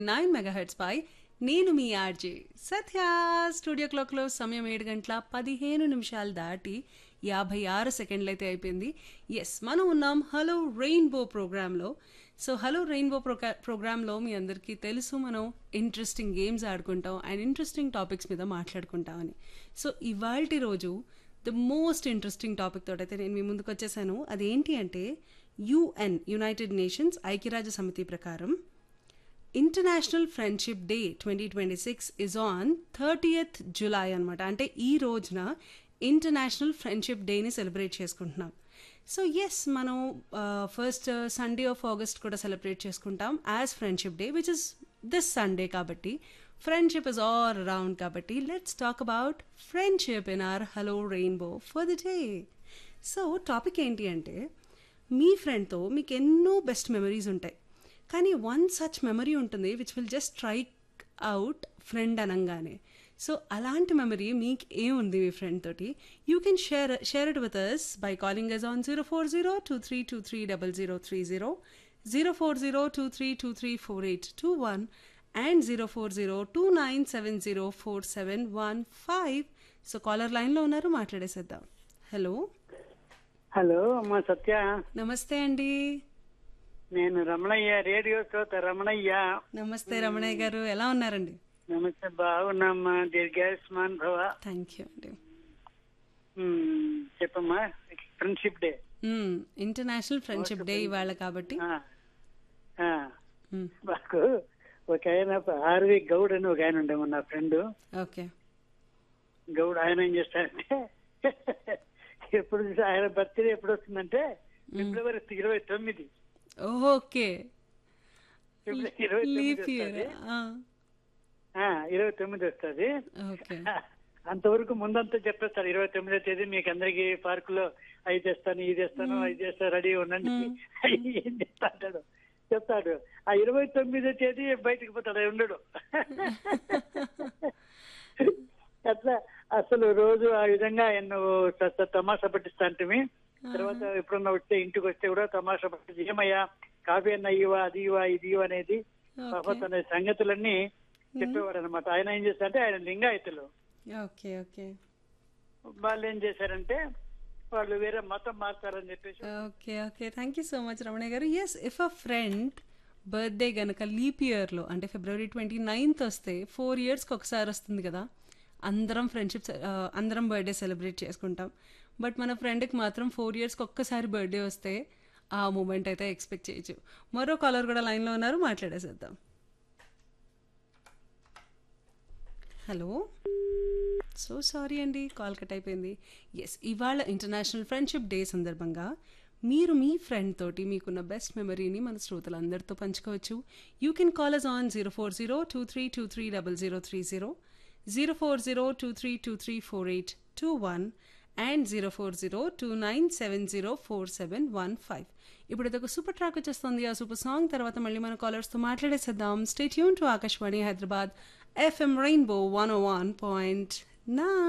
Nine megahertz పై నేను మీ RJ సత్య studio క్లాక్లో సమయం ఏడు గంటల పదిహేను నిమిషాలు దాటి యాభై ఆరు సెకండ్లు అయితే అయిపోయింది ఎస్ మనం ఉన్నాం హలో రెయిన్బో ప్రోగ్రాంలో సో హలో రెయిన్బో ప్రోగ్రా ప్రోగ్రాంలో మీ అందరికీ తెలుసు మనం ఇంట్రెస్టింగ్ గేమ్స్ ఆడుకుంటాం అండ్ ఇంట్రెస్టింగ్ టాపిక్స్ మీద మాట్లాడుకుంటామని సో ఇవాల్టి రోజు ద మోస్ట్ ఇంట్రెస్టింగ్ టాపిక్ తోటైతే నేను మీ ముందుకు వచ్చేసాను అదేంటి అంటే యుఎన్ యునైటెడ్ నేషన్స్ ఐక్యరాజ్య సమితి ప్రకారం international friendship day twenty twenty six is on thirtieth July అనమాట అంటే ఈ రోజున ఇంటర్నేషనల్ ఫ్రెండ్షిప్ డేని సెలబ్రేట్ చేసుకుంటున్నాం సో ఎస్ మనం ఫస్ట్ సండే ఆఫ్ ఆగస్ట్ కూడా సెలబ్రేట్ చేసుకుంటాం as friendship day which is this Sunday కాబట్టి ఫ్రెండ్షిప్ ఇస్ ఆల్ అరౌండ్ కాబట్టి let's talk about friendship in our hello rainbow for the day so topic ఏంటి అంటే మీ ఫ్రెండ్తో మీకు ఎన్నో బెస్ట్ మెమరీస్ ఉంటాయి కానీ వన్ సచ్ మెమరీ ఉంటుంది which will just strike out friend అనగానే సో అలాంటి మెమరీ మీకు ఏముంది మీ ఫ్రెండ్ తోటి you can share share it with us by calling us on zero four zero two three two three double zero three zero zero four zero two three two three four eight two one and zero four zero two nine seven zero four seven one five so caller లైన్లో ఉన్నారు మాట్లాడేసేద్దాం hello hello అమ్మా సత్య నమస్తే అండి నేను Ramanaiah radio శ్రోత రమణయ్య నమస్తే రమణయ్య గారు ఎలా ఉన్నారండి నమస్తే బాగున్నామ్మా దీర్ఘాయుష్మాన్ భవ థ్యాంక్ యూ అండి ఉమ్, చెప్పమ్మా ఫ్రెండ్షిప్ డే మ్మ్. ఇంటర్నేషనల్ ఫ్రెండ్షిప్ డే ఇవాళ కాబట్టి ఆ, ఆ, మ్మ్. మాకు ఒక ఆయన ఆర్వి గౌడ్ అని ఒక ఆయన ఉండేమో నా ఫ్రెండ్ ఓకే గౌడ్ ఆయన ఏం చేస్తాడంటే ఎప్పుడు చూసి ఆయన బర్త్డే ఎప్పుడు వస్తుందంటే ఫిబ్రవరి ఇరవై తొమ్మిది ఓకే ఫిబ్రవరి ఇరవై లీప్ తొమ్మిది ఇయర్ వస్తుంది ఆ, ఇరవై తొమ్మిది వస్తుంది ఓకే అంతవరకు ముందంతా చెప్పేస్తారు ఇరవై తొమ్మిదో తేదీ మీకు అందరికి పార్క్ లో అవి తెస్తాను ఇది తెస్తాను అది చేస్తాను రెడీ ఉండండి ఏం చెప్తా అంటాడు చెప్తాడు ఆ ఇరవై తొమ్మిదో తేదీ బయటకు పోతాడు అయి ఉండడు అట్లా అసలు రోజు ఆ విధంగా ఆయన తమాషా పట్టిస్తా అంటే తర్వాత ఎప్పుడన్నా వస్తే ఇంటికి వస్తే కూడా తమాషా పట్టించి ఏమయ్యా కాఫీ అన్న ఇవ్వా అది ఇవ్వా ఇది ఇవ్వ అనేది పాప అనే సంగతులన్నీ చెప్పేవాడు అనమాట ఆయన ఏం చేస్తారంటే ఆయన లింగాయతులు ఓకే ఓకే వాళ్ళు ఏం చేశారంటే వాళ్ళు వేరే మతం మారుతారని చెప్పేసి okay okay thank you so much Ramanayya గారు yes if a friend birthday గనక లీప్ ఇయర్లో అంటే ఫిబ్రవరి ట్వంటీ నైన్త్ వస్తే ఫోర్ ఇయర్స్కి ఒకసారి వస్తుంది కదా అందరం ఫ్రెండ్షిప్ అందరం బర్త్డే సెలబ్రేట్ చేసుకుంటాం బట్ మన ఫ్రెండ్కి మాత్రం ఫోర్ ఇయర్స్కి ఒక్కసారి బర్త్డే వస్తే ఆ మూమెంట్ అయితే ఎక్స్పెక్ట్ చేయొచ్చు మరో కాలర్ కూడా లైన్లో ఉన్నారు మాట్లాడేసేద్దాం హలో సో సారీ అండి కాల్ కట్ అయిపోయింది ఎస్ ఇవాళ ఇంటర్నేషనల్ ఫ్రెండ్షిప్ డే సందర్భంగా మీరు మీ ఫ్రెండ్ తోటి మీకున్న బెస్ట్ మెమరీని మన శ్రోతలందరితో పంచుకోవచ్చు you can call us on zero four zero two three two three double zero three zero zero four zero two three two three four eight two one and zero four zero two nine seven zero four seven one five ఇప్పుడు ఇదొక super track వచ్చేస్తుంది ఆ super song తర్వాత మళ్ళీ మన కాలర్స్తో మాట్లాడేసేద్దాం stay యూన్ to Akashvani Hyderabad FM rainbow one o one point నా